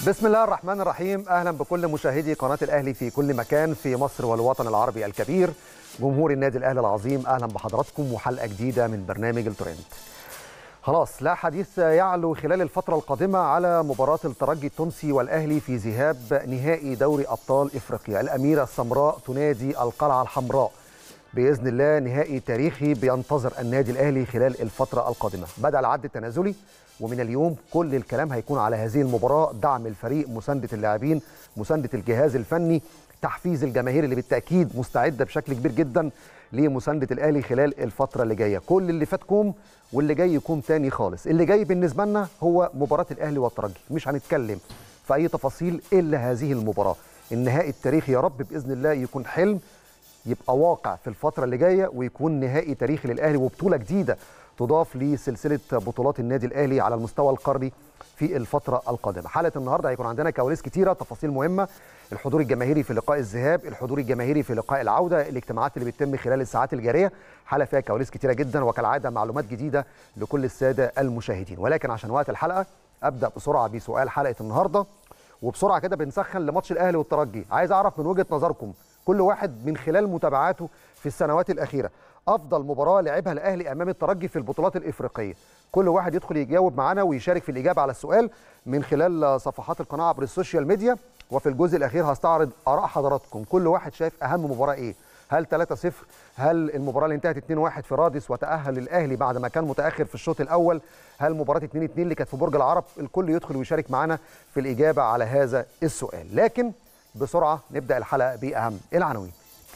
بسم الله الرحمن الرحيم اهلا بكل مشاهدي قناه الاهلي في كل مكان في مصر والوطن العربي الكبير جمهور النادي الاهلي العظيم اهلا بحضراتكم وحلقه جديده من برنامج الترند خلاص لا حديث يعلو خلال الفتره القادمه على مباراه الترجي التونسي والاهلي في ذهاب نهائي دوري ابطال افريقيا الاميره السمراء تنادي القلعه الحمراء باذن الله نهائي تاريخي بينتظر النادي الاهلي خلال الفتره القادمه بدا العد التنازلي ومن اليوم كل الكلام هيكون على هذه المباراه دعم الفريق مسانده اللاعبين مسانده الجهاز الفني تحفيز الجماهير اللي بالتاكيد مستعده بشكل كبير جدا لمسانده الاهلي خلال الفتره اللي جايه كل اللي فات كوم واللي جاي يكون تاني خالص اللي جاي بالنسبه لنا هو مباراه الاهلي والترجي مش هنتكلم في اي تفاصيل الا هذه المباراه النهائي التاريخي يا رب باذن الله يكون حلم يبقى واقع في الفتره اللي جايه ويكون نهائي تاريخي للاهلي وبطوله جديده تضاف لسلسله بطولات النادي الاهلي على المستوى القاري في الفتره القادمه حلقه النهارده هيكون عندنا كواليس كتيره تفاصيل مهمه الحضور الجماهيري في لقاء الذهاب الحضور الجماهيري في لقاء العوده الاجتماعات اللي بتتم خلال الساعات الجاريه حلقه فيها كواليس كتيره جدا وكالعاده معلومات جديده لكل الساده المشاهدين ولكن عشان وقت الحلقه ابدا بسرعه بسؤال حلقه النهارده وبسرعه كده بنسخن لماتش الاهلي والترجي عايز اعرف من وجهه نظركم كل واحد من خلال متابعاته في السنوات الاخيره افضل مباراه لعبها الاهلي امام الترجي في البطولات الافريقيه كل واحد يدخل يجاوب معانا ويشارك في الاجابه على السؤال من خلال صفحات القناه عبر السوشيال ميديا وفي الجزء الاخير هستعرض اراء حضراتكم كل واحد شايف اهم مباراه ايه هل 3-0 هل المباراه اللي انتهت 2-1 في رادس وتاهل الاهلي بعد ما كان متاخر في الشوط الاول هل مباراه 2-2 اللي كانت في برج العرب الكل يدخل ويشارك معنا في الاجابه على هذا السؤال لكن بسرعه نبدا الحلقه باهم العناوين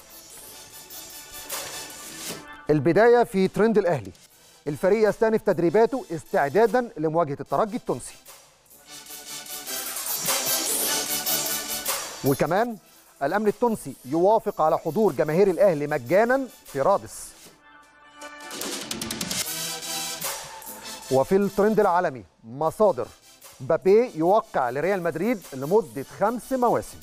البدايه في ترند الاهلي الفريق يستأنف تدريباته استعدادا لمواجهه الترجي التونسي وكمان الامن التونسي يوافق على حضور جماهير الاهلي مجانا في رادس وفي الترند العالمي مصادر بابي يوقع لريال مدريد لمده خمس مواسم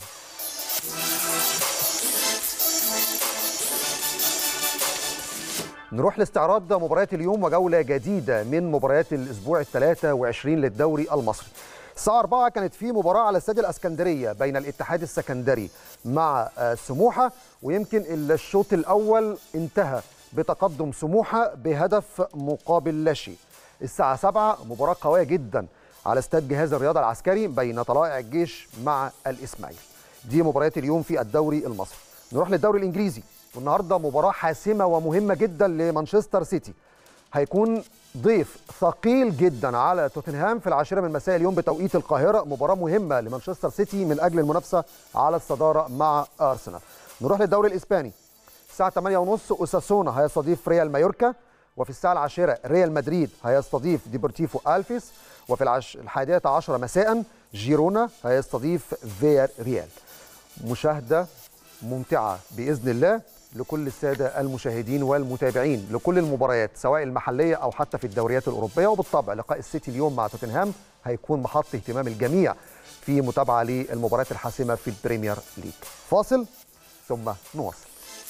نروح لاستعراض مباريات اليوم وجوله جديده من مباريات الاسبوع ال 23 للدوري المصري. الساعه 4 كانت في مباراه على استاد الاسكندريه بين الاتحاد السكندري مع سموحه ويمكن الشوط الاول انتهى بتقدم سموحه بهدف مقابل لا شيء. الساعه 7 مباراه قويه جدا على استاد جهاز الرياضه العسكري بين طلائع الجيش مع الاسماعيلي. دي مباريات اليوم في الدوري المصري. نروح للدوري الانجليزي والنهارده مباراه حاسمه ومهمه جدا لمانشستر سيتي هيكون ضيف ثقيل جدا على توتنهام في العاشره من مساء اليوم بتوقيت القاهره مباراه مهمه لمانشستر سيتي من اجل المنافسه على الصداره مع ارسنال نروح للدوري الاسباني الساعه 8:30 اوساسونا هيستضيف ريال مايوركا وفي الساعه العاشره ريال مدريد هيستضيف ديبورتيفو الفيس وفي العش... الحادية عشرة مساء جيرونا هيستضيف فير ريال مشاهده ممتعه باذن الله لكل الساده المشاهدين والمتابعين لكل المباريات سواء المحليه او حتى في الدوريات الاوروبيه وبالطبع لقاء السيتي اليوم مع توتنهام هيكون محط اهتمام الجميع في متابعه للمباريات الحاسمه في البريمير ليج. فاصل ثم نواصل.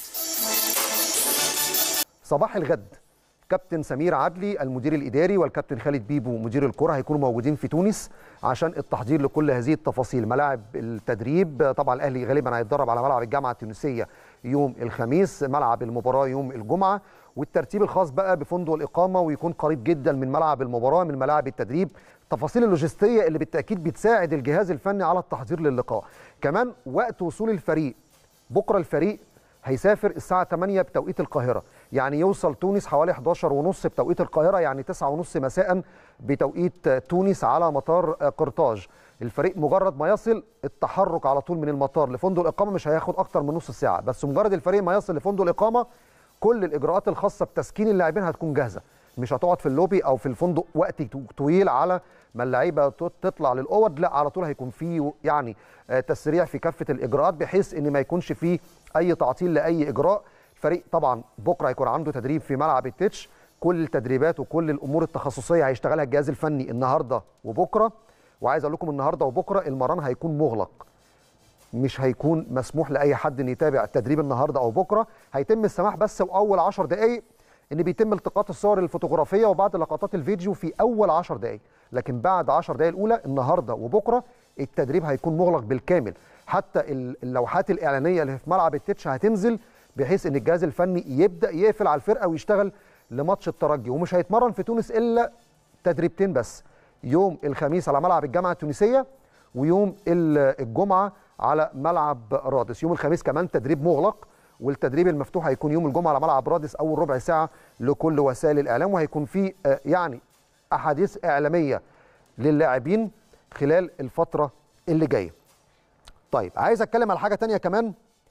صباح الغد كابتن سمير عدلي المدير الاداري والكابتن خالد بيبو مدير الكره هيكونوا موجودين في تونس عشان التحضير لكل هذه التفاصيل ملاعب التدريب طبعا الاهلي غالبا هيتدرب على ملعب الجامعه التونسيه يوم الخميس ملعب المباراه يوم الجمعه والترتيب الخاص بقى بفندق الاقامه ويكون قريب جدا من ملعب المباراه من ملاعب التدريب التفاصيل اللوجستيه اللي بالتاكيد بتساعد الجهاز الفني على التحضير للقاء كمان وقت وصول الفريق بكره الفريق هيسافر الساعة 8 بتوقيت القاهرة يعني يوصل تونس حوالي 11 ونص بتوقيت القاهرة يعني 9 ونص مساء بتوقيت تونس على مطار قرطاج الفريق مجرد ما يصل التحرك على طول من المطار لفندق الإقامة مش هياخد أكتر من نص ساعة بس مجرد الفريق ما يصل لفندق الإقامة كل الإجراءات الخاصة بتسكين اللاعبين هتكون جاهزة مش هتقعد في اللوبي أو في الفندق وقت طويل على ما اللعيبه تطلع للاوض لا على طول هيكون في يعني تسريع في كافه الاجراءات بحيث ان ما يكونش فيه اي تعطيل لاي اجراء الفريق طبعا بكره هيكون عنده تدريب في ملعب التتش كل التدريبات وكل الامور التخصصيه هيشتغلها الجهاز الفني النهارده وبكره وعايز اقول لكم النهارده وبكره المران هيكون مغلق مش هيكون مسموح لاي حد ان يتابع التدريب النهارده او بكره هيتم السماح بس واول 10 دقائق ان بيتم التقاط الصور الفوتوغرافيه وبعض لقطات الفيديو في اول 10 دقائق لكن بعد 10 دقائق الاولى النهارده وبكره التدريب هيكون مغلق بالكامل حتى اللوحات الاعلانيه اللي في ملعب التتش هتنزل بحيث ان الجهاز الفني يبدا يقفل على الفرقه ويشتغل لماتش الترجي ومش هيتمرن في تونس الا تدريبتين بس يوم الخميس على ملعب الجامعه التونسيه ويوم الجمعه على ملعب رادس يوم الخميس كمان تدريب مغلق والتدريب المفتوح هيكون يوم الجمعه على ملعب رادس اول ربع ساعه لكل وسائل الاعلام وهيكون في يعني احاديث اعلاميه للاعبين خلال الفتره اللي جايه. طيب عايز اتكلم على حاجه تانية كمان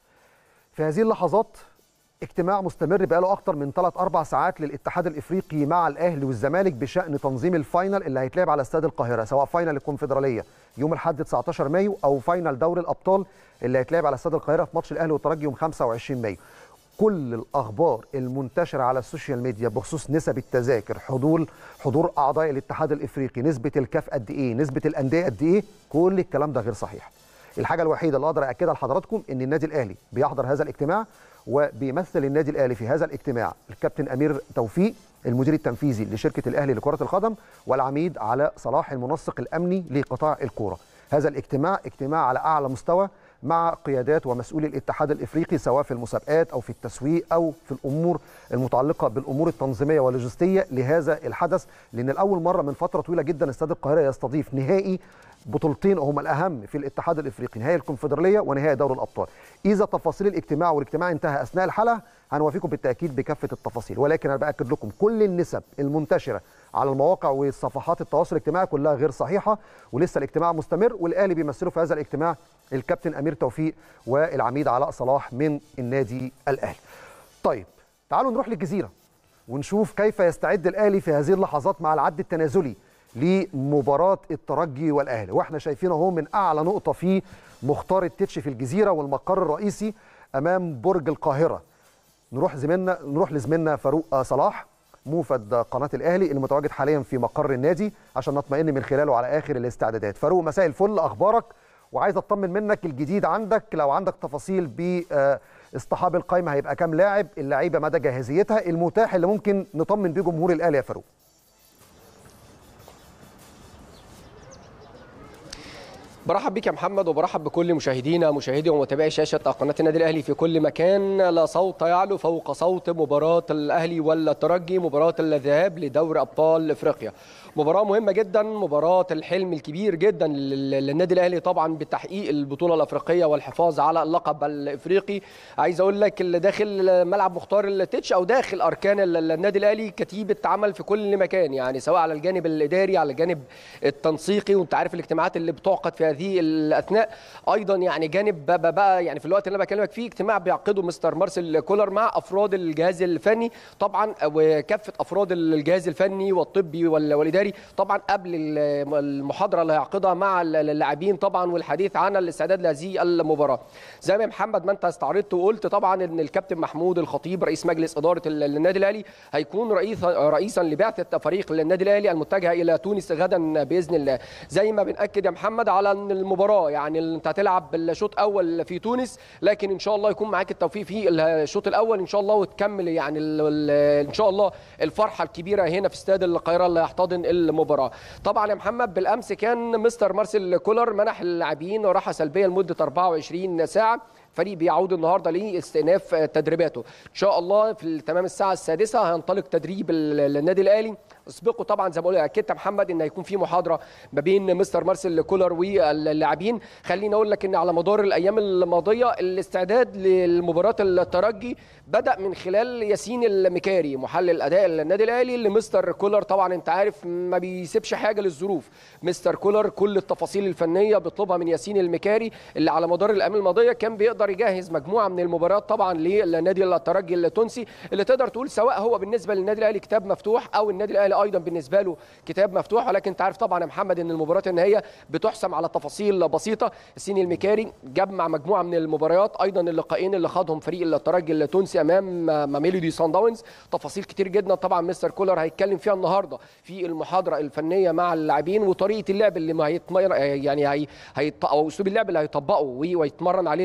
في هذه اللحظات اجتماع مستمر بقاله اكتر من 3 4 ساعات للاتحاد الافريقي مع الاهلي والزمالك بشان تنظيم الفاينل اللي هيتلعب على استاد القاهره سواء فاينل الكونفدراليه يوم الاحد 19 مايو او فاينل دوري الابطال اللي هيتلعب على استاد القاهره في ماتش الاهلي والترجي يوم 25 مايو كل الاخبار المنتشره على السوشيال ميديا بخصوص نسب التذاكر حضور حضور اعضاء الاتحاد الافريقي نسبه الكاف قد ايه نسبه الانديه قد ايه كل الكلام ده غير صحيح الحاجه الوحيده اللي اقدر اكدها لحضراتكم ان النادي الاهلي بيحضر هذا الاجتماع وبيمثل النادي الاهلي في هذا الاجتماع الكابتن امير توفيق المدير التنفيذي لشركه الاهلي لكره القدم والعميد علاء صلاح المنسق الامني لقطاع الكوره هذا الاجتماع اجتماع على اعلى مستوى مع قيادات ومسؤولي الاتحاد الافريقي سواء في المسابقات او في التسويق او في الامور المتعلقه بالامور التنظيميه واللوجستيه لهذا الحدث لان لاول مره من فتره طويله جدا استاد القاهره يستضيف نهائي بطولتين هما الاهم في الاتحاد الافريقي نهائي الكونفدراليه ونهائي دوري الابطال اذا تفاصيل الاجتماع والاجتماع انتهى اثناء الحلقه هنوافيكم بالتاكيد بكافه التفاصيل ولكن انا باكد لكم كل النسب المنتشره على المواقع وصفحات التواصل الاجتماعي كلها غير صحيحه ولسه الاجتماع مستمر والاهلي بيمثلوا في هذا الاجتماع الكابتن امير توفيق والعميد علاء صلاح من النادي الاهلي. طيب تعالوا نروح للجزيره ونشوف كيف يستعد الاهلي في هذه اللحظات مع العد التنازلي لمباراه الترجي والاهلي واحنا شايفين اهو من اعلى نقطه في مختار التتش في الجزيره والمقر الرئيسي امام برج القاهره نروح زميلنا نروح لزميلنا فاروق صلاح موفد قناه الاهلي المتواجد حاليا في مقر النادي عشان نطمئن من خلاله على اخر الاستعدادات فاروق مساء الفل اخبارك وعايز اطمن منك الجديد عندك لو عندك تفاصيل ب اصطحاب القائمه هيبقى كام لاعب اللعيبه مدى جاهزيتها المتاح اللي ممكن نطمن بيه جمهور الاهلي يا فاروق برحب بك يا محمد وبرحب بكل مشاهدينا مشاهدي ومتابعي شاشه قناه النادي الاهلي في كل مكان لا صوت يعلو فوق صوت مباراه الاهلي والترجي مباراه الذهاب لدوري ابطال افريقيا مباراه مهمه جدا مباراه الحلم الكبير جدا للنادي الاهلي طبعا بتحقيق البطوله الافريقيه والحفاظ على اللقب الافريقي عايز اقول لك اللي داخل ملعب مختار التتش او داخل اركان النادي الاهلي كتيبه عمل في كل مكان يعني سواء على الجانب الاداري على الجانب التنسيقي وانت عارف الاجتماعات اللي بتعقد في هذه الاثناء ايضا يعني جانب بقى يعني في الوقت اللي انا بكلمك فيه اجتماع بيعقده مستر مارسيل كولر مع افراد الجهاز الفني طبعا وكافه افراد الجهاز الفني والطبي والاداري طبعا قبل المحاضره اللي هيعقدها مع اللاعبين طبعا والحديث عن الاستعداد لهذه المباراه زي ما محمد ما انت استعرضت وقلت طبعا ان الكابتن محمود الخطيب رئيس مجلس اداره النادي الاهلي هيكون رئيس رئيسا لبعثه فريق النادي الاهلي المتجهه الى تونس غدا باذن الله زي ما بناكد يا محمد على ان المباراه يعني انت هتلعب الشوط اول في تونس لكن ان شاء الله يكون معاك التوفيق في الشوط الاول ان شاء الله وتكمل يعني ان شاء الله الفرحه الكبيره هنا في استاد القاهره اللي هيحتضن المباراه طبعا يا محمد بالامس كان مستر مارسيل كولر منح اللاعبين راحه سلبيه لمده 24 ساعه فريق بيعود النهارده لاستئناف تدريباته ان شاء الله في تمام الساعه السادسه هينطلق تدريب النادي الاهلي اسبقوا طبعا زي ما بقول اكدت محمد ان هيكون في محاضره ما بين مستر مارسيل كولر واللاعبين خليني اقول لك ان على مدار الايام الماضيه الاستعداد للمباراه الترجي بدا من خلال ياسين المكاري محلل اداء النادي الاهلي اللي مستر كولر طبعا انت عارف ما بيسيبش حاجه للظروف مستر كولر كل التفاصيل الفنيه بيطلبها من ياسين المكاري اللي على مدار الايام الماضيه كان بيقدر يجهز مجموعه من المباريات طبعا للنادي الترجي التونسي اللي تقدر تقول سواء هو بالنسبه للنادي الاهلي كتاب مفتوح او النادي الاهلي ايضا بالنسبه له كتاب مفتوح ولكن انت عارف طبعا يا محمد ان المباراه النهائيه بتحسم على تفاصيل بسيطه السيني المكاري جمع مجموعه من المباريات ايضا اللقاءين اللي خاضهم فريق الترجي التونسي امام ميلودي سان داونز تفاصيل كتير جدا طبعا مستر كولر هيتكلم فيها النهارده في المحاضره الفنيه مع اللاعبين وطريقه اللعب اللي ما هيتمر يعني هي... هي... او اسلوب اللعب اللي هيطبقه ويتمرن عليه اللعيبه خلال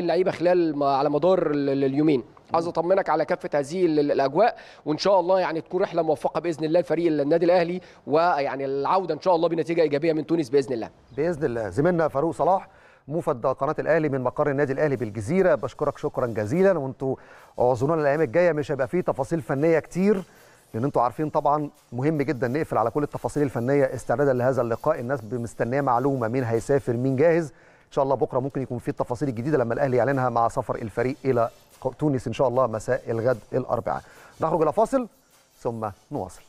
خلال ما على مدار ال- ال- اليومين عايز اطمنك على كافه هذه ال- ال- الاجواء وان شاء الله يعني تكون رحله موفقه باذن الله لفريق النادي الاهلي ويعني العوده ان شاء الله بنتيجه ايجابيه من تونس باذن الله باذن الله زميلنا فاروق صلاح موفد قناه الاهلي من مقر النادي الاهلي بالجزيره بشكرك شكرا جزيلا وانتوا اعذرونا الايام الجايه مش هيبقى فيه تفاصيل فنيه كتير لان انتوا عارفين طبعا مهم جدا نقفل على كل التفاصيل الفنيه استعدادا لهذا اللقاء الناس مستنيه معلومه مين هيسافر مين جاهز ان شاء الله بكره ممكن يكون في التفاصيل الجديده لما الاهلي يعلنها مع سفر الفريق الى تونس ان شاء الله مساء الغد الاربعاء نخرج الى فاصل ثم نواصل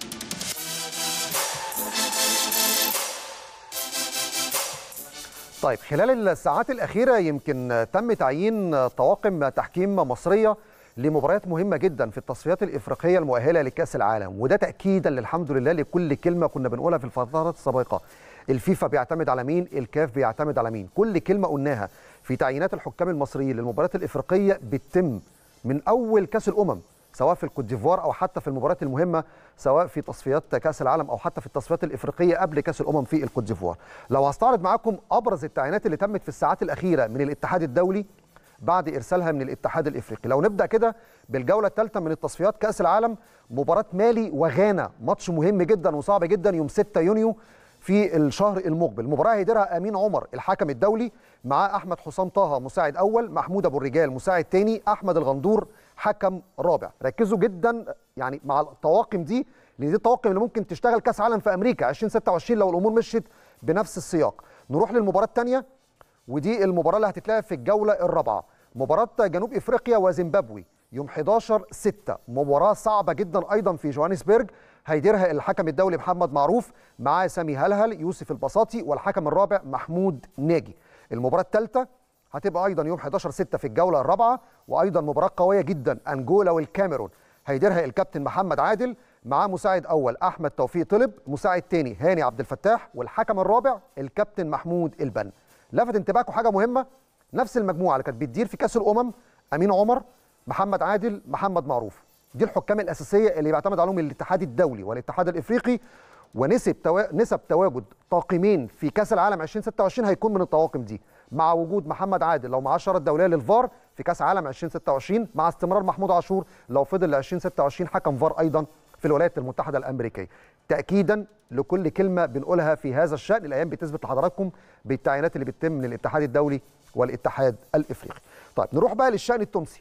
طيب خلال الساعات الأخيرة يمكن تم تعيين طواقم تحكيم مصرية لمباريات مهمة جدا في التصفيات الإفريقية المؤهلة لكأس العالم وده تأكيدا للحمد لله لكل كلمة كنا بنقولها في الفترات السابقة الفيفا بيعتمد على مين الكاف بيعتمد على مين كل كلمة قلناها في تعيينات الحكام المصريين للمباريات الإفريقية بتتم من أول كأس الأمم سواء في الكوت ديفوار او حتى في المباريات المهمه سواء في تصفيات كاس العالم او حتى في التصفيات الافريقيه قبل كاس الامم في الكوت ديفوار. لو هستعرض معاكم ابرز التعيينات اللي تمت في الساعات الاخيره من الاتحاد الدولي بعد ارسالها من الاتحاد الافريقي. لو نبدا كده بالجوله الثالثه من التصفيات كاس العالم مباراه مالي وغانا ماتش مهم جدا وصعب جدا يوم 6 يونيو في الشهر المقبل المباراه هيديرها امين عمر الحكم الدولي مع احمد حسام طه مساعد اول محمود ابو الرجال مساعد ثاني احمد الغندور حكم رابع ركزوا جدا يعني مع الطواقم دي لان دي الطواقم اللي ممكن تشتغل كاس عالم في امريكا 2026 لو الامور مشيت بنفس السياق نروح للمباراه الثانيه ودي المباراه اللي هتتلعب في الجوله الرابعه مباراه جنوب افريقيا وزيمبابوي يوم 11 6 مباراه صعبه جدا ايضا في جوهانسبرج هيديرها الحكم الدولي محمد معروف مع سامي هلهل يوسف البساطي والحكم الرابع محمود ناجي المباراه الثالثه هتبقى ايضا يوم 11 6 في الجوله الرابعه وايضا مباراه قويه جدا انجولا والكاميرون هيديرها الكابتن محمد عادل مع مساعد اول احمد توفيق طلب مساعد تاني هاني عبد الفتاح والحكم الرابع الكابتن محمود البن لفت انتباهكم حاجه مهمه نفس المجموعه اللي كانت بتدير في كاس الامم امين عمر محمد عادل محمد معروف دي الحكام الاساسيه اللي بيعتمد عليهم الاتحاد الدولي والاتحاد الافريقي ونسب توا... نسب تواجد طاقمين في كاس العالم 2026 هيكون من الطواقم دي مع وجود محمد عادل لو معاه الشاره الدوليه للفار في كاس عالم 2026 مع استمرار محمود عاشور لو فضل ل 2026 حكم فار ايضا في الولايات المتحده الامريكيه تاكيدا لكل كلمه بنقولها في هذا الشان الايام بتثبت لحضراتكم بالتعيينات اللي بتتم من الاتحاد الدولي والاتحاد الافريقي طيب نروح بقى للشان التونسي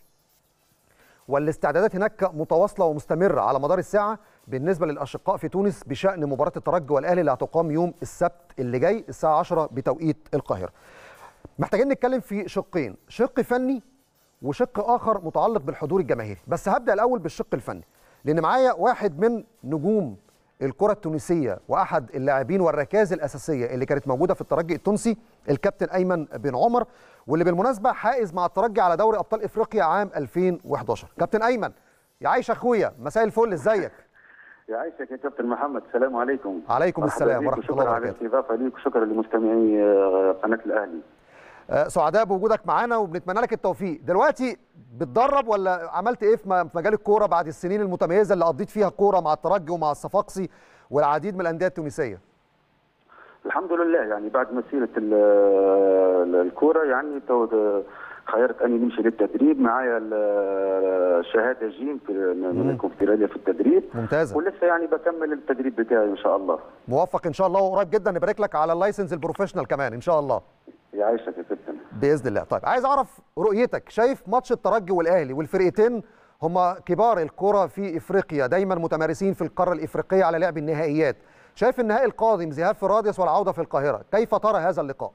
والاستعدادات هناك متواصله ومستمره على مدار الساعه بالنسبه للاشقاء في تونس بشان مباراه الترجي والاهلي اللي هتقام يوم السبت اللي جاي الساعه 10 بتوقيت القاهره. محتاجين نتكلم في شقين، شق فني وشق اخر متعلق بالحضور الجماهيري، بس هبدا الاول بالشق الفني لان معايا واحد من نجوم الكره التونسيه واحد اللاعبين والركائز الاساسيه اللي كانت موجوده في الترجي التونسي الكابتن ايمن بن عمر واللي بالمناسبه حائز مع الترجي على دوري ابطال افريقيا عام 2011 كابتن ايمن يا عايش اخويا مساء الفل ازيك يعيشك يا كابتن محمد السلام عليكم عليكم السلام ورحمه الله وشكرا على وبركاته الاستضافه ليك وشكرا لمستمعي آه، قناه الاهلي آه، سعداء بوجودك معانا وبنتمنى لك التوفيق دلوقتي بتدرب ولا عملت ايه في م- في مجال الكوره بعد السنين المتميزه اللي قضيت فيها كوره مع الترجي ومع الصفاقسي والعديد من الانديه التونسيه الحمد لله يعني بعد مسيره ال- ال- الكوره يعني تو د- خيرت اني نمشي للتدريب معايا ال- الشهاده جيم في من الكونفدراليه في التدريب ممتازه ولسه يعني بكمل التدريب بتاعي ان شاء الله موفق ان شاء الله وقريب جدا نبارك لك على اللايسنس البروفيشنال كمان ان شاء الله يعيشك يا كابتن باذن الله طيب عايز اعرف رؤيتك شايف ماتش الترجي والاهلي والفرقتين هما كبار الكره في افريقيا دايما متمارسين في القاره الافريقيه على لعب النهائيات شايف النهائي القادم ذهاب في راديوس والعوده في القاهره كيف ترى هذا اللقاء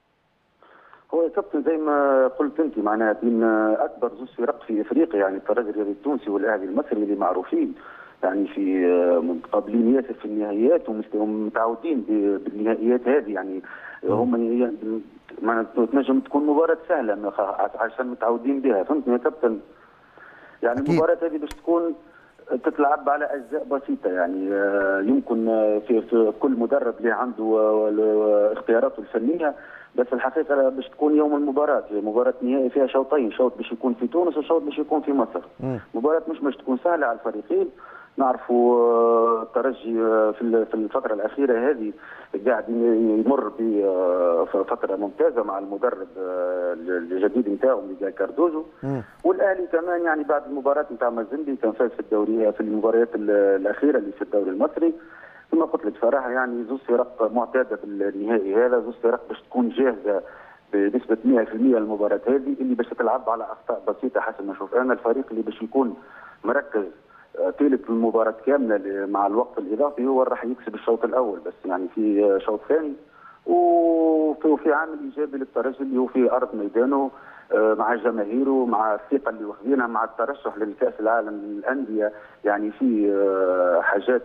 هو يا كابتن زي ما قلت انت معناها بين اكبر زوج فرق في افريقيا يعني الترجي الرياضي التونسي والاهلي المصري اللي معروفين يعني في متقابلين ياسر في النهائيات ومست- ومتعودين ب- بالنهائيات هذه يعني هم ي- معناها تنجم تكون مباراه سهله ما خ- عشان متعودين بها فهمتني يا كابتن يعني أكيد. المباراه هذه باش تكون تتلعب على اجزاء بسيطه يعني آه، يمكن آه، في, في كل مدرب اللي عنده آه، آه، اختياراته الفنيه بس الحقيقه باش تكون يوم المباراه مباراه نهائي فيها شوطين شوط باش يكون في تونس وشوط باش يكون في مصر مم. مباراه مش باش تكون سهله على الفريقين نعرفوا الترجي في في الفتره الاخيره هذه قاعد يمر بفتره ممتازه مع المدرب الجديد نتاعو ميغال كاردوزو والاهلي كمان يعني بعد المباراه نتاع مازندي كان فاز في الدوري في المباريات الاخيره اللي في الدوري المصري كما قلت لك صراحه يعني زوز فرق معتاده بالنهائي هذا زوز فرق باش تكون جاهزه بنسبه 100% المباراه هذه اللي باش تلعب على اخطاء بسيطه حسب ما نشوف انا الفريق اللي باش يكون مركز ثالث المباراة كاملة مع الوقت الإضافي هو راح يكسب الشوط الأول بس يعني في شوط ثاني وفي عامل إيجابي للترجي اللي هو في أرض ميدانه مع جماهيره مع الثقة اللي واخذينها مع الترشح للكأس العالم للأندية يعني في حاجات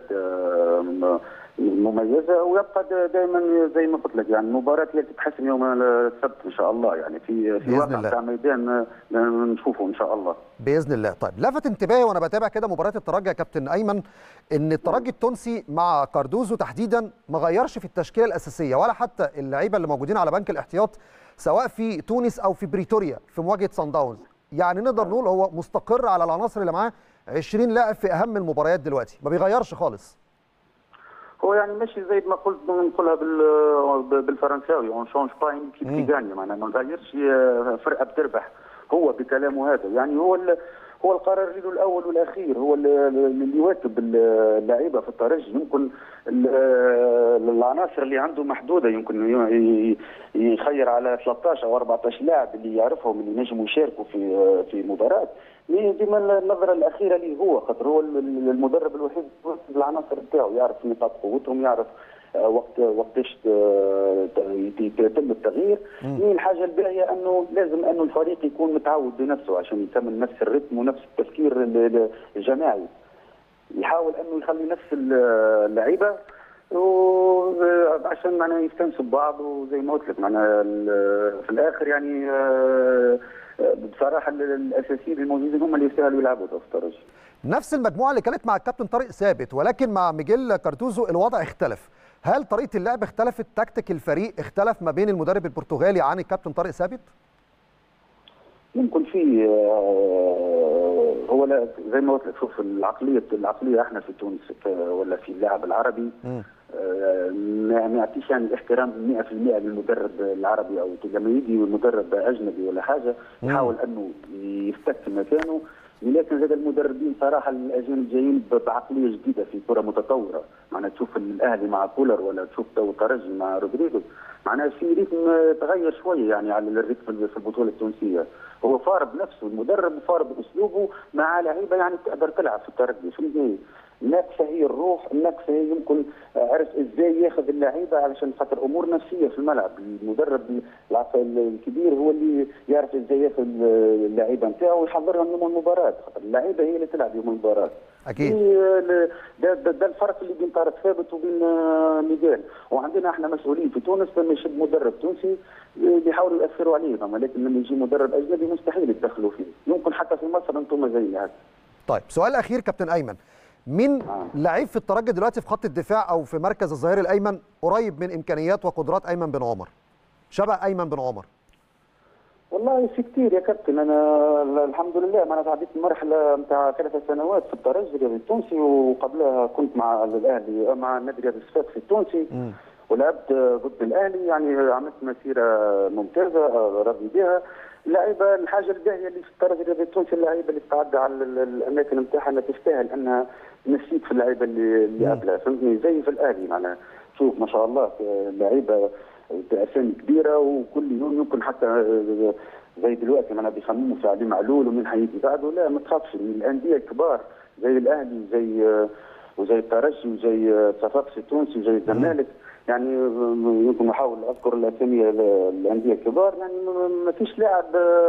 مميزه ويبقى دائما زي ما قلت لك يعني المباراه هي تتحسم يوم السبت ان شاء الله يعني في في واقع بتاع ميدان نشوفه ان شاء الله باذن الله طيب لفت انتباهي وانا بتابع كده مباراه الترجي يا كابتن ايمن ان الترجي التونسي مع كاردوزو تحديدا ما غيرش في التشكيله الاساسيه ولا حتى اللعيبه اللي موجودين على بنك الاحتياط سواء في تونس او في بريتوريا في مواجهه سان داونز يعني نقدر نقول هو مستقر على العناصر اللي معاه 20 لاعب في اهم المباريات دلوقتي ما بيغيرش خالص هو يعني ماشي زي ما قلت نقولها بالفرنساوي اون شونج با ان كيب كي غاني معناها ما نغيرش فرقه بتربح هو بكلامه هذا يعني هو هو القرار له الاول والاخير هو اللي يواكب اللعيبه في الترجي يمكن العناصر اللي عنده محدوده يمكن يخير على 13 او 14 لاعب اللي يعرفهم اللي ينجموا يشاركوا في في مباراه ديما النظره الاخيره ليه هو خاطر هو المدرب الوحيد العناصر بتاعه يعرف نقاط قوتهم يعرف وقت وقتاش يتم التغيير هي الحاجه الباهيه انه لازم انه الفريق يكون متعود بنفسه عشان يكمل نفس الرتم ونفس التفكير الجماعي يحاول انه يخلي نفس اللعيبه عشان معناها يستنسوا ببعض وزي ما قلت لك معناها في الاخر يعني بصراحه الاساسيين الموجودين هم اللي يستاهلوا يلعبوا في الترجي نفس المجموعه اللي كانت مع الكابتن طارق ثابت ولكن مع ميجيل كارتوزو الوضع اختلف هل طريقه اللعب اختلفت تكتيك الفريق اختلف ما بين المدرب البرتغالي عن الكابتن طارق ثابت يمكن في هو لا زي ما قلت لك شوف العقليه العقليه احنا في تونس ولا في اللاعب العربي ما يعطيش يعني الاحترام 100% للمدرب العربي او لما يجي مدرب اجنبي ولا حاجه يحاول انه يفتك مكانه لكن زاد المدربين صراحه الاجانب جايين بعقليه جديده في كره متطوره معناها تشوف الاهلي مع كولر ولا تشوف تو الترجي مع رودريجو معناها في ريتم تغير شويه يعني على الريتم في البطوله التونسيه هو فارض نفسه المدرب فارض اسلوبه مع لعيبه يعني تقدر تلعب في الترجي في الناقصه هي الروح الناقصه هي يمكن عرف ازاي ياخذ اللعيبه علشان خاطر امور نفسيه في الملعب المدرب الكبير هو اللي يعرف ازاي ياخذ اللعيبه نتاعو ويحضرهم يوم المباراه خاطر اللعيبه هي اللي تلعب يوم المباراه اكيد ده, ده, ده الفرق اللي بين طارق ثابت وبين ميغال وعندنا احنا مسؤولين في تونس لما يشد مدرب تونسي بيحاولوا ياثروا عليه لكن لما يجي مدرب اجنبي مستحيل يتدخلوا فيه يمكن حتى في مصر انتم زي هذا طيب سؤال اخير كابتن ايمن مين آه. لعيب في الترجي دلوقتي في خط الدفاع او في مركز الظهير الايمن قريب من امكانيات وقدرات ايمن بن عمر شبه ايمن بن عمر والله في كثير يا كابتن انا الحمد لله ما انا تعديت المرحله نتاع ثلاث سنوات في الترجي التونسي وقبلها كنت مع الاهلي مع النادي رياض الصفاقسي التونسي م. ولعبت ضد الاهلي يعني عملت مسيره ممتازه راضي بها اللعيبه الحاجه الباهيه اللي في الترجي الرياضي التونسي اللعيبه اللي تتعدى على الاماكن نتاعها انها تستاهل انها نسيت في اللعيبه اللي اللي قبلها فهمتني زي في الاهلي معناها شوف ما شاء الله لعيبه باسامي كبيره وكل يوم يمكن حتى زي دلوقتي معناها بيخمموا في علي معلول ومن حيجي بعده لا ما تخافش الانديه الكبار زي الاهلي وزي وزي الترجي وزي صفاقسي التونسي وزي الزمالك يعني يمكن نحاول اذكر الاسامي الانديه الكبار يعني ما فيش لاعب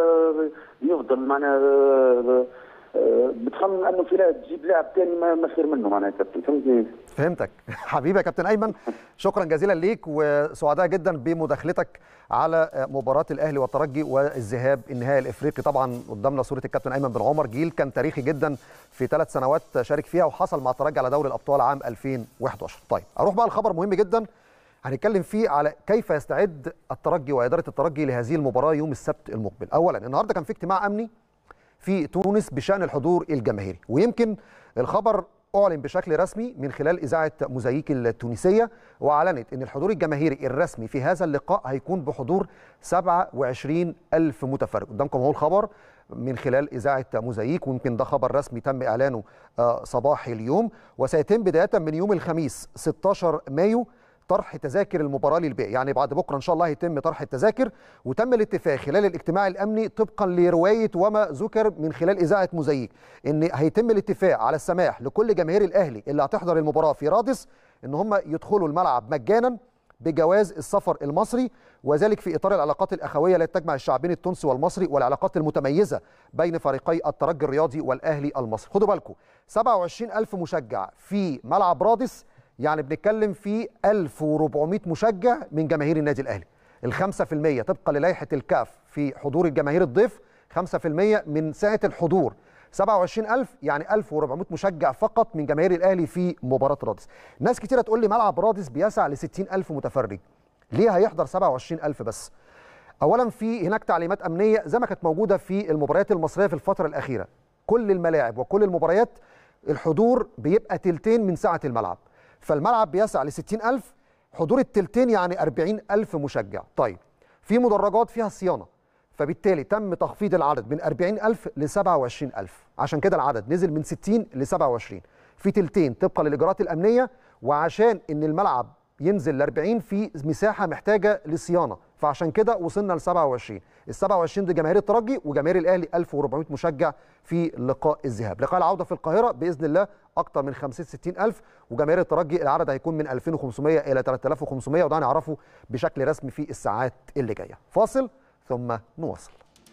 يفضل معناها بتخمن انه في لاعب تجيب لاعب ثاني ما خير منه معناها كابتن فهمتني؟ فهمتك حبيبي يا كابتن ايمن شكرا جزيلا ليك وسعداء جدا بمداخلتك على مباراه الاهلي والترجي والذهاب النهائي الافريقي طبعا قدامنا صوره الكابتن ايمن بن عمر جيل كان تاريخي جدا في ثلاث سنوات شارك فيها وحصل مع الترجي على دوري الابطال عام 2011 طيب اروح بقى لخبر مهم جدا هنتكلم فيه على كيف يستعد الترجي واداره الترجي لهذه المباراه يوم السبت المقبل اولا النهارده كان في اجتماع امني في تونس بشان الحضور الجماهيري ويمكن الخبر اعلن بشكل رسمي من خلال اذاعه موزايك التونسيه واعلنت ان الحضور الجماهيري الرسمي في هذا اللقاء هيكون بحضور 27 الف متفرج قدامكم اهو الخبر من خلال اذاعه موزايك ويمكن ده خبر رسمي تم اعلانه صباح اليوم وسيتم بدايه من يوم الخميس 16 مايو طرح تذاكر المباراه للبيع يعني بعد بكره ان شاء الله هيتم طرح التذاكر وتم الاتفاق خلال الاجتماع الامني طبقا لروايه وما ذكر من خلال اذاعه موزايك ان هيتم الاتفاق على السماح لكل جماهير الاهلي اللي هتحضر المباراه في رادس ان هم يدخلوا الملعب مجانا بجواز السفر المصري وذلك في اطار العلاقات الاخويه التي تجمع الشعبين التونسي والمصري والعلاقات المتميزه بين فريقي الترجي الرياضي والاهلي المصري خدوا بالكم 27000 مشجع في ملعب رادس يعني بنتكلم في 1400 مشجع من جماهير النادي الاهلي ال 5% طبقا للائحه الكاف في حضور الجماهير الضيف 5% من سعه الحضور 27000 يعني 1400 مشجع فقط من جماهير الاهلي في مباراه رادس ناس كتيره تقول لي ملعب رادس بيسع ل 60000 متفرج ليه هيحضر 27000 بس اولا في هناك تعليمات امنيه زي ما كانت موجوده في المباريات المصريه في الفتره الاخيره كل الملاعب وكل المباريات الحضور بيبقى تلتين من سعه الملعب فالملعب بيسع ل 60000 حضور التلتين يعني 40000 مشجع طيب في مدرجات فيها صيانه فبالتالي تم تخفيض العدد من 40000 ل 27000 عشان كده العدد نزل من 60 ل 27 في تلتين طبقا للاجراءات الامنيه وعشان ان الملعب ينزل ل 40 في مساحه محتاجه لصيانه فعشان كده وصلنا ل 27 ال 27 دي جماهير الترجي وجماهير الاهلي 1400 مشجع في لقاء الذهاب لقاء العوده في القاهره باذن الله اكثر من 50 60000 وجماهير الترجي العدد هيكون من 2500 الى 3500 وده هنعرفه بشكل رسمي في الساعات اللي جايه فاصل ثم نواصل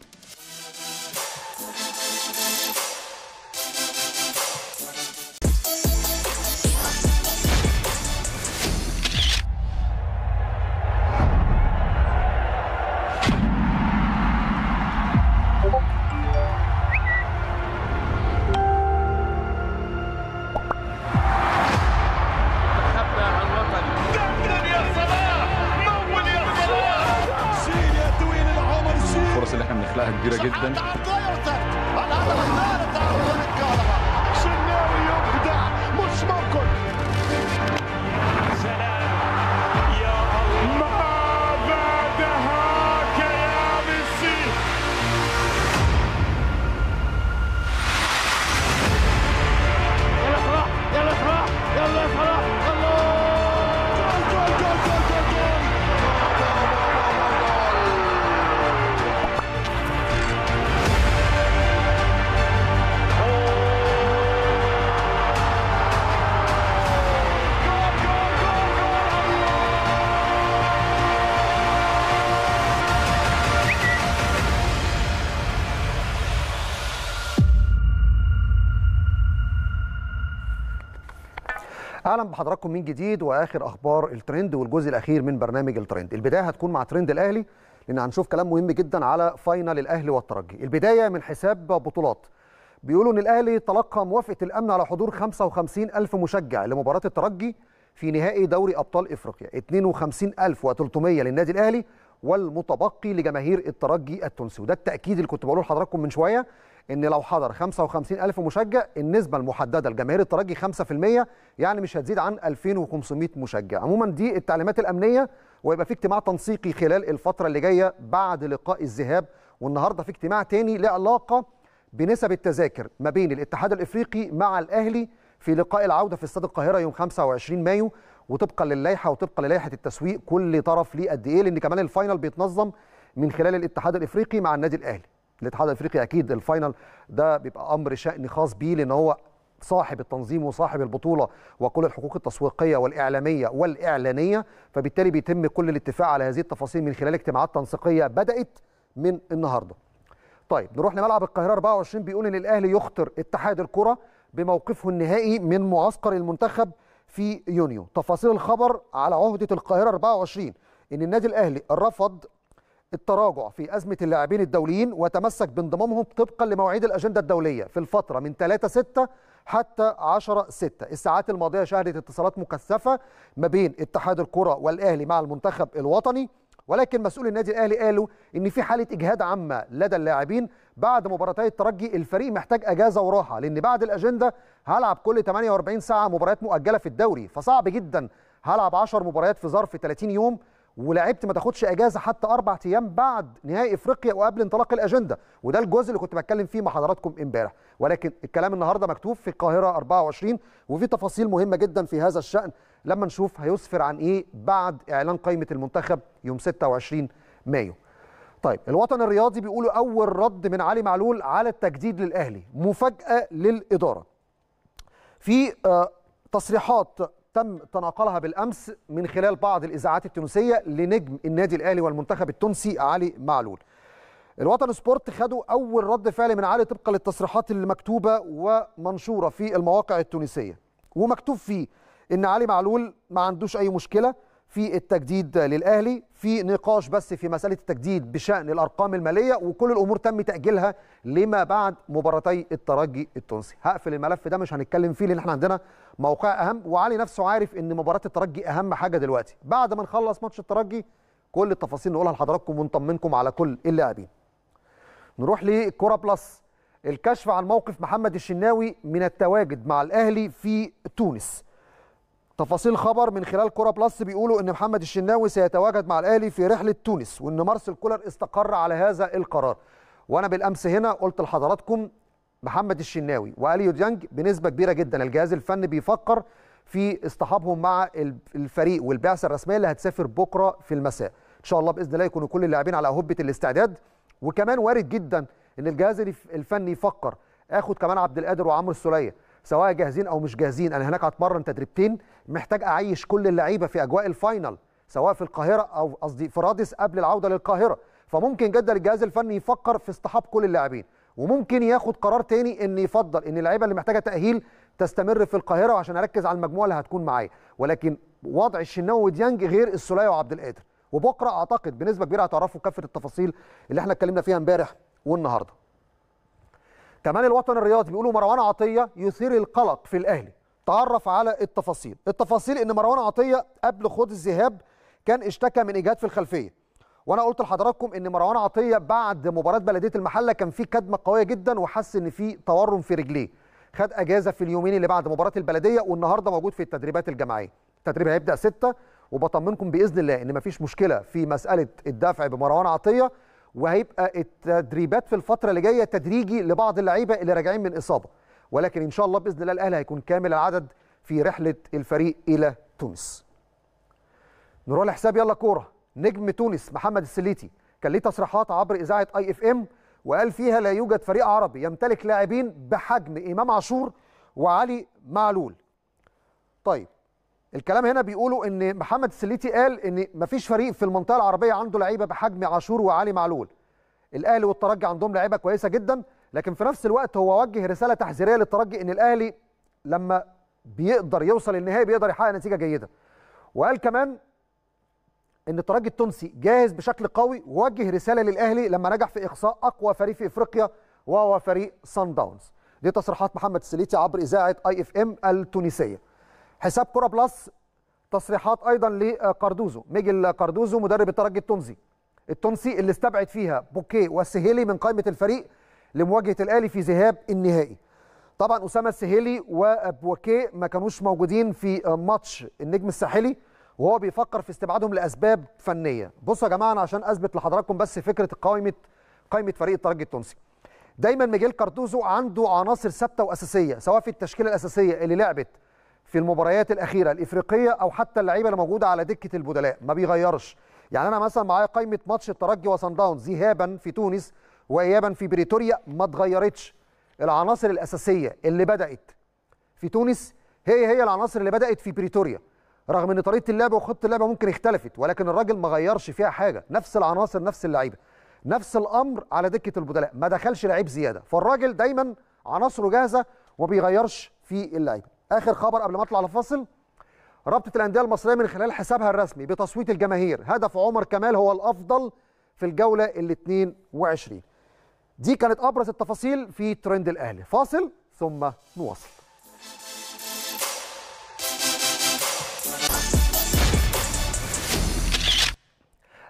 الفرص اللي احنا بنخلقها كبيره جدا مش ممكن ماذا دهاك يا ميسي يلا صلاح يلا صلاح يلا صلاح الله جول جول جول جول جول اهلا بحضراتكم من جديد واخر اخبار الترند والجزء الاخير من برنامج الترند البدايه هتكون مع ترند الاهلي لان هنشوف كلام مهم جدا على فاينل الاهلي والترجي البدايه من حساب بطولات بيقولوا ان الاهلي تلقى موافقه الامن على حضور 55 الف مشجع لمباراه الترجي في نهائي دوري ابطال افريقيا 52300 للنادي الاهلي والمتبقي لجماهير الترجي التونسي وده التاكيد اللي كنت بقوله لحضراتكم من شويه ان لو حضر 55 الف مشجع النسبه المحدده لجماهير الترجي 5% يعني مش هتزيد عن 2500 مشجع عموما دي التعليمات الامنيه ويبقى في اجتماع تنسيقي خلال الفتره اللي جايه بعد لقاء الذهاب والنهارده في اجتماع تاني له علاقه بنسب التذاكر ما بين الاتحاد الافريقي مع الاهلي في لقاء العوده في استاد القاهره يوم 25 مايو وطبقا للائحه وطبقا للائحه التسويق كل طرف ليه قد ايه لان كمان الفاينل بيتنظم من خلال الاتحاد الافريقي مع النادي الاهلي الاتحاد الافريقي اكيد الفاينل ده بيبقى امر شأن خاص بيه لان هو صاحب التنظيم وصاحب البطوله وكل الحقوق التسويقيه والاعلاميه والاعلانيه فبالتالي بيتم كل الاتفاق على هذه التفاصيل من خلال اجتماعات تنسيقيه بدات من النهارده طيب نروح لملعب القاهره 24 بيقول ان الاهلي يخطر اتحاد الكره بموقفه النهائي من معسكر المنتخب في يونيو تفاصيل الخبر على عهده القاهره 24 ان النادي الاهلي رفض التراجع في أزمة اللاعبين الدوليين وتمسك بانضمامهم طبقا لمواعيد الأجندة الدولية في الفترة من 3 6 حتى 10 6 الساعات الماضية شهدت اتصالات مكثفة ما بين اتحاد الكرة والأهلي مع المنتخب الوطني ولكن مسؤول النادي الاهلي قالوا ان في حاله اجهاد عامه لدى اللاعبين بعد مباراتي الترجي الفريق محتاج اجازه وراحه لان بعد الاجنده هلعب كل 48 ساعه مباريات مؤجله في الدوري فصعب جدا هلعب 10 مباريات في ظرف 30 يوم ولعبت ما تاخدش اجازه حتى اربع ايام بعد نهائي افريقيا وقبل انطلاق الاجنده وده الجزء اللي كنت بتكلم فيه مع حضراتكم امبارح ولكن الكلام النهارده مكتوب في القاهره 24 وفي تفاصيل مهمه جدا في هذا الشان لما نشوف هيسفر عن ايه بعد اعلان قائمه المنتخب يوم 26 مايو طيب الوطن الرياضي بيقولوا اول رد من علي معلول على التجديد للاهلي مفاجاه للاداره في آه، تصريحات تم تناقلها بالامس من خلال بعض الاذاعات التونسيه لنجم النادي الاهلي والمنتخب التونسي علي معلول. الوطن سبورت خدوا اول رد فعل من علي طبقا للتصريحات اللي مكتوبه ومنشوره في المواقع التونسيه ومكتوب فيه ان علي معلول ما عندوش اي مشكله في التجديد للاهلي في نقاش بس في مساله التجديد بشان الارقام الماليه وكل الامور تم تاجيلها لما بعد مباراتي الترجي التونسي هقفل الملف ده مش هنتكلم فيه لان احنا عندنا موقع اهم وعلي نفسه عارف ان مباراه الترجي اهم حاجه دلوقتي بعد ما نخلص ماتش الترجي كل التفاصيل نقولها لحضراتكم ونطمنكم على كل اللاعبين نروح لكرة بلس الكشف عن موقف محمد الشناوي من التواجد مع الاهلي في تونس تفاصيل خبر من خلال كرة بلس بيقولوا ان محمد الشناوي سيتواجد مع الاهلي في رحله تونس وان مارسيل كولر استقر على هذا القرار وانا بالامس هنا قلت لحضراتكم محمد الشناوي واليو ديانج بنسبه كبيره جدا الجهاز الفني بيفكر في اصطحابهم مع الفريق والبعثه الرسميه اللي هتسافر بكره في المساء ان شاء الله باذن الله يكونوا كل اللاعبين على هبه الاستعداد وكمان وارد جدا ان الجهاز الفني يفكر اخد كمان عبد القادر وعمرو السوليه سواء جاهزين او مش جاهزين انا هناك هتمرن تدريبتين محتاج اعيش كل اللعيبه في اجواء الفاينل سواء في القاهره او قصدي في رادس قبل العوده للقاهره فممكن جدا الجهاز الفني يفكر في اصطحاب كل اللاعبين وممكن ياخد قرار تاني ان يفضل ان اللعيبه اللي محتاجه تاهيل تستمر في القاهره عشان اركز على المجموعه اللي هتكون معايا ولكن وضع الشناوي وديانج غير السوليه وعبد القادر وبكره اعتقد بنسبه كبيره هتعرفوا كافه التفاصيل اللي احنا اتكلمنا فيها امبارح والنهارده كمان الوطن الرياضي بيقولوا مروان عطيه يثير القلق في الاهلي تعرف على التفاصيل التفاصيل ان مروان عطيه قبل خوض الذهاب كان اشتكى من اجهاد في الخلفيه وانا قلت لحضراتكم ان مروان عطيه بعد مباراه بلديه المحله كان في كدمه قويه جدا وحس ان في تورم في رجليه خد اجازه في اليومين اللي بعد مباراه البلديه والنهارده موجود في التدريبات الجماعيه التدريب هيبدا ستة وبطمنكم باذن الله ان مفيش مشكله في مساله الدفع بمروان عطيه وهيبقى التدريبات في الفتره اللي جايه تدريجي لبعض اللعيبه اللي راجعين من اصابه ولكن ان شاء الله باذن الله الاهلي هيكون كامل العدد في رحله الفريق الى تونس نروح لحساب يلا كوره نجم تونس محمد السليتي كان ليه تصريحات عبر اذاعه اي اف ام وقال فيها لا يوجد فريق عربي يمتلك لاعبين بحجم امام عاشور وعلي معلول طيب الكلام هنا بيقولوا ان محمد السليتي قال ان مفيش فريق في المنطقه العربيه عنده لعيبه بحجم عاشور وعلي معلول الاهلي والترجي عندهم لعيبه كويسه جدا لكن في نفس الوقت هو وجه رساله تحذيريه للترجي ان الاهلي لما بيقدر يوصل للنهائي بيقدر يحقق نتيجه جيده وقال كمان ان الترجي التونسي جاهز بشكل قوي ووجه رساله للاهلي لما نجح في اقصاء اقوى فريق في افريقيا وهو فريق سان داونز دي تصريحات محمد السليتي عبر اذاعه اي اف ام التونسيه حساب كوره بلس تصريحات ايضا لكاردوزو ميجل كاردوزو مدرب الترجي التونسي التونسي اللي استبعد فيها بوكيه والسهيلي من قائمه الفريق لمواجهه الاهلي في ذهاب النهائي طبعا اسامه السهيلي وبوكيه ما كانوش موجودين في ماتش النجم الساحلي وهو بيفكر في استبعادهم لاسباب فنيه بصوا يا جماعه انا عشان اثبت لحضراتكم بس فكره قائمه قائمه فريق الترجي التونسي دايما ميجيل كاردوزو عنده عناصر ثابته واساسيه سواء في التشكيله الاساسيه اللي لعبت في المباريات الاخيره الافريقيه او حتى اللعيبه اللي موجوده على دكه البدلاء ما بيغيرش يعني انا مثلا معايا قائمه ماتش الترجي وصن داونز ذهابا في تونس وايابا في بريتوريا ما اتغيرتش العناصر الاساسيه اللي بدات في تونس هي هي العناصر اللي بدات في بريتوريا رغم ان طريقه اللعب وخطه اللعب ممكن اختلفت ولكن الراجل ما غيرش فيها حاجه نفس العناصر نفس اللعيبه نفس الامر على دكه البدلاء ما دخلش لعيب زياده فالراجل دايما عناصره جاهزه وما بيغيرش في اللعيبه اخر خبر قبل ما اطلع لفاصل رابطه الانديه المصريه من خلال حسابها الرسمي بتصويت الجماهير هدف عمر كمال هو الافضل في الجوله ال 22 دي كانت ابرز التفاصيل في ترند الاهلي فاصل ثم نواصل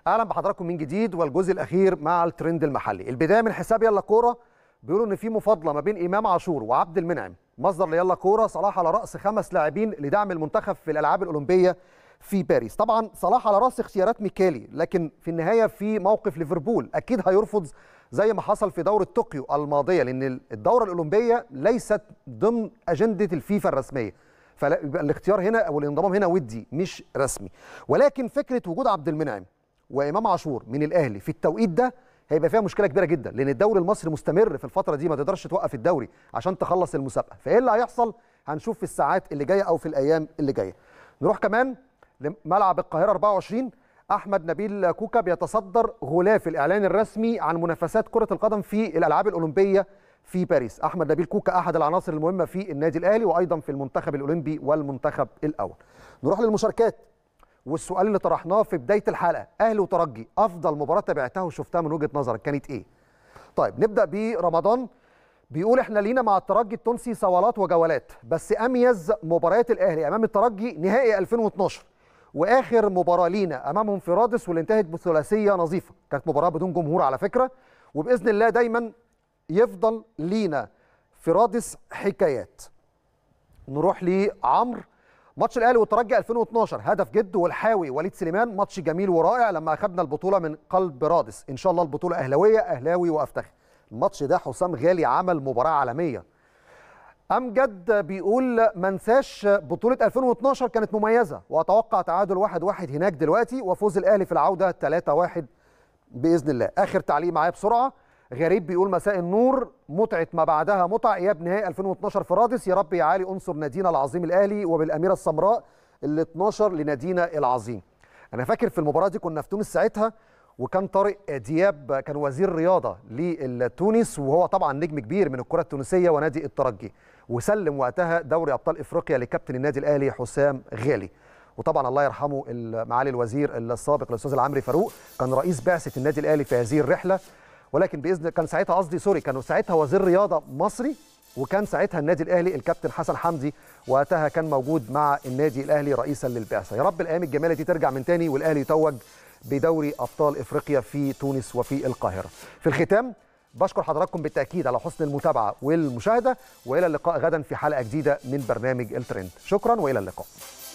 اهلا بحضراتكم من جديد والجزء الاخير مع الترند المحلي البدايه من حساب يلا كوره بيقولوا ان في مفاضله ما بين امام عاشور وعبد المنعم مصدر ليلا كوره صلاح على راس خمس لاعبين لدعم المنتخب في الالعاب الاولمبيه في باريس طبعا صلاح على راس اختيارات ميكالي لكن في النهايه في موقف ليفربول اكيد هيرفض زي ما حصل في دوره طوكيو الماضيه لان الدوره الاولمبيه ليست ضمن اجنده الفيفا الرسميه فيبقى الاختيار هنا او الانضمام هنا ودي مش رسمي ولكن فكره وجود عبد المنعم وامام عاشور من الاهلي في التوقيت ده هيبقى فيها مشكله كبيره جدا لان الدوري المصري مستمر في الفتره دي ما تقدرش توقف الدوري عشان تخلص المسابقه فايه اللي هيحصل هنشوف في الساعات اللي جايه او في الايام اللي جايه نروح كمان لملعب القاهره 24 احمد نبيل كوكا بيتصدر غلاف الاعلان الرسمي عن منافسات كره القدم في الالعاب الاولمبيه في باريس احمد نبيل كوكا احد العناصر المهمه في النادي الاهلي وايضا في المنتخب الاولمبي والمنتخب الاول نروح للمشاركات والسؤال اللي طرحناه في بدايه الحلقه اهلي وترجي افضل مباراه تابعتها وشفتها من وجهه نظرك كانت ايه طيب نبدا برمضان بيقول احنا لينا مع الترجي التونسي صولات وجولات بس اميز مباريات الاهلي امام الترجي نهائي 2012 واخر مباراه لينا امامهم في رادس واللي انتهت بثلاثيه نظيفه كانت مباراه بدون جمهور على فكره وباذن الله دايما يفضل لينا في رادس حكايات نروح لعمرو ماتش الاهلي والترجي 2012 هدف جد والحاوي وليد سليمان ماتش جميل ورائع لما اخذنا البطوله من قلب رادس ان شاء الله البطوله اهلاويه اهلاوي وافتخر الماتش ده حسام غالي عمل مباراه عالميه امجد بيقول ما انساش بطوله 2012 كانت مميزه واتوقع تعادل 1-1 واحد واحد هناك دلوقتي وفوز الاهلي في العوده 3-1 باذن الله اخر تعليق معايا بسرعه غريب بيقول مساء النور متعه ما بعدها متعه اياب نهائي 2012 في رادس يا رب يا عالي انصر نادينا العظيم الاهلي وبالاميره السمراء ال 12 لنادينا العظيم انا فاكر في المباراه دي كنا في تونس ساعتها وكان طارق دياب كان وزير رياضه لتونس وهو طبعا نجم كبير من الكره التونسيه ونادي الترجي وسلم وقتها دوري ابطال افريقيا لكابتن النادي الاهلي حسام غالي وطبعا الله يرحمه معالي الوزير السابق الاستاذ العمري فاروق كان رئيس بعثه النادي الاهلي في هذه الرحله ولكن باذن كان ساعتها قصدي سوري كانوا ساعتها وزير رياضه مصري وكان ساعتها النادي الاهلي الكابتن حسن حمدي وقتها كان موجود مع النادي الاهلي رئيسا للبعثه يا رب الايام الجميله دي ترجع من تاني والاهلي يتوج بدوري ابطال افريقيا في تونس وفي القاهره في الختام بشكر حضراتكم بالتاكيد على حسن المتابعه والمشاهده والى اللقاء غدا في حلقه جديده من برنامج الترند شكرا والى اللقاء